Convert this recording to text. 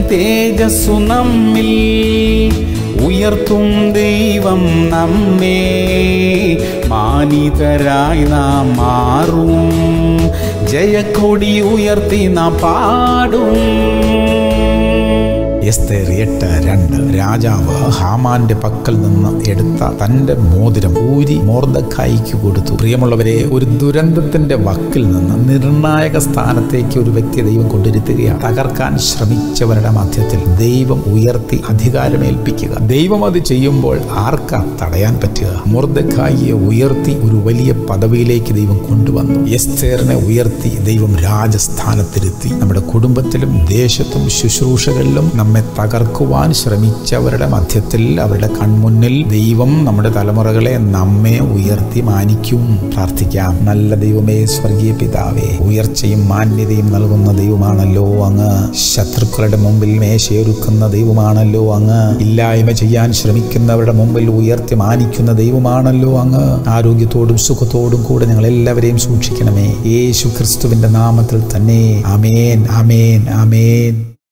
തേജസ്സു നമ്മിൽ ഉയർത്തും ദൈവം നമ്മെ മാനിതരായി നാം മാറും ജയക്കൊടി ഉയർത്തി നാം പാടും എസ്തേർ എട്ട് രണ്ട് രാജാവ് ഹാമാന്റെ പക്കൽ നിന്ന് എടുത്ത തന്റെ മോതിരം ഊരി മോർദക്കായിക്ക് കൊടുത്തു പ്രിയമുള്ളവരെ ഒരു ദുരന്തത്തിന്റെ വക്കിൽ നിന്ന് നിർണായക സ്ഥാനത്തേക്ക് ഒരു വ്യക്തി ദൈവം കൊണ്ടിരുത്തുകയാണ് തകർക്കാൻ ശ്രമിച്ചവരുടെ മധ്യത്തിൽ ദൈവം ഉയർത്തി അധികാരമേൽപ്പിക്കുക ദൈവം അത് ചെയ്യുമ്പോൾ ആർക്കാ തടയാൻ പറ്റുക മോർദക്കായിയെ ഉയർത്തി ഒരു വലിയ പദവിയിലേക്ക് ദൈവം കൊണ്ടുവന്നു എസ്തേറിനെ ഉയർത്തി ദൈവം രാജസ്ഥാനത്തിരുത്തി നമ്മുടെ കുടുംബത്തിലും ദേശത്തും ശുശ്രൂഷകളിലും നമ്മെ തകർക്കുവാൻ ശ്രമിച്ചവരുടെ മധ്യത്തിൽ അവരുടെ കൺമുന്നിൽ ദൈവം നമ്മുടെ തലമുറകളെ നമ്മെ ഉയർത്തി മാനിക്കും പ്രാർത്ഥിക്കാം നല്ല ദൈവമേ സ്വർഗീയ പിതാവേ ഉയർച്ചയും മാന്യതയും നൽകുന്ന ദൈവമാണല്ലോ അങ്ങ് ശത്രുക്കളുടെ മുമ്പിൽ മേശയൊരുക്കുന്ന ദൈവമാണല്ലോ അങ്ങ് ഇല്ലായ്മ ചെയ്യാൻ ശ്രമിക്കുന്നവരുടെ മുമ്പിൽ ഉയർത്തി മാനിക്കുന്ന ദൈവമാണല്ലോ അങ്ങ് ആരോഗ്യത്തോടും സുഖത്തോടും കൂടെ ഞങ്ങൾ എല്ലാവരെയും സൂക്ഷിക്കണമേ യേശു ക്രിസ്തുവിന്റെ നാമത്തിൽ തന്നെ അമേൻ അമേൻ അമേൻ